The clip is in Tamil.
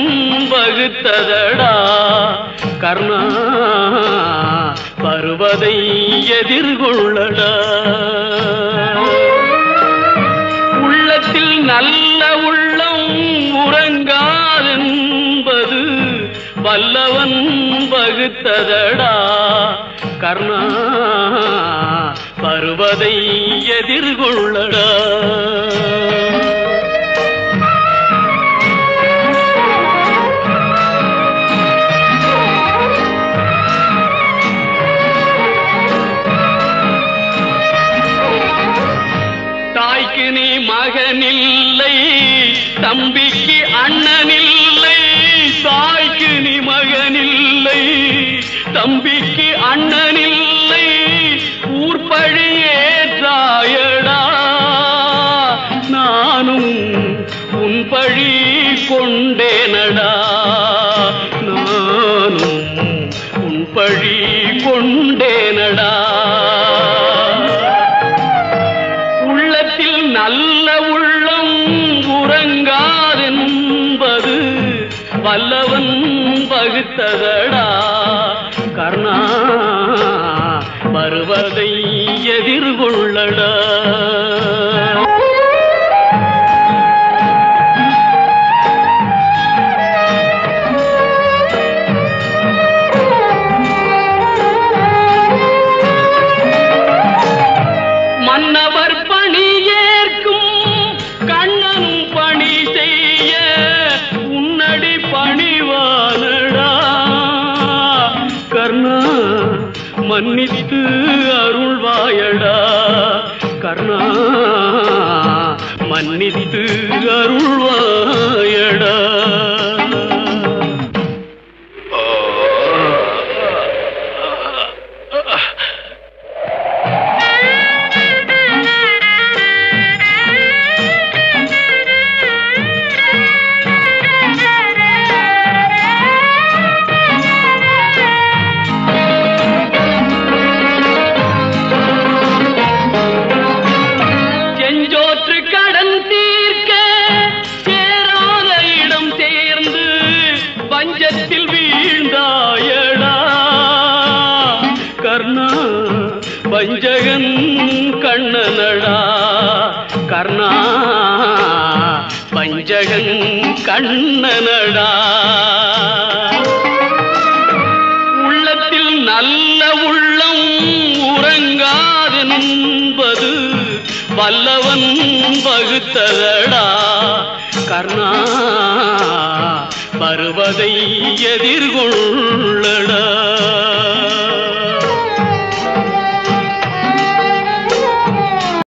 வகுத்ததடா கர்ணா பருவதை எதிர்கொள்ளடா உள்ளத்தில் நல்ல உள்ளம் உறங்காதென்பது வல்லவன் வகுத்ததடா கர்ணா பருவதை எதிர்கொள்ளடா தாய்க்கு நீ மகனில்லை தம்பிக்கு அண்ணனில்லை தாய்க்கு நீ மகனில்லை தம்பிக்கு அண்ணனில்லை ஊர்பழி ஏற்றாயடா நானும் உன் பழி கொண்டேனடா நானும் உன் பழி கொண்டேனடா உள்ளத்தில் நல்ல உள்ளம் உறங்காதென்பது வல்லவன் வகுத்ததடா கர்ணா வருவதை எதிர்கொள்ளடா மன்னவர் பணி ஏற்கும் கண்ணன் பணி செய்ய உன்னடி பணிவானடா கர்ணா மன்னித்து அருள்வாயடா கர்ணா மன்னித்து அருள்வாயடா செஞ்சோற்று கடன் தீர்க்க சேராத இடம் சேர்ந்து பஞ்சத்தில் வீழ்ந்தாயடா கர்ணா பஞ்சகன் கண்ணனடா கர்ணா பஞ்சகன் கண்ணனடா உள்ளத்தில் நல்ல உள்ளம் உறங்காதென்பது வல்லவன் வகுத்ததடா கர்ணா வருவதை எதிர்கொள்ளடா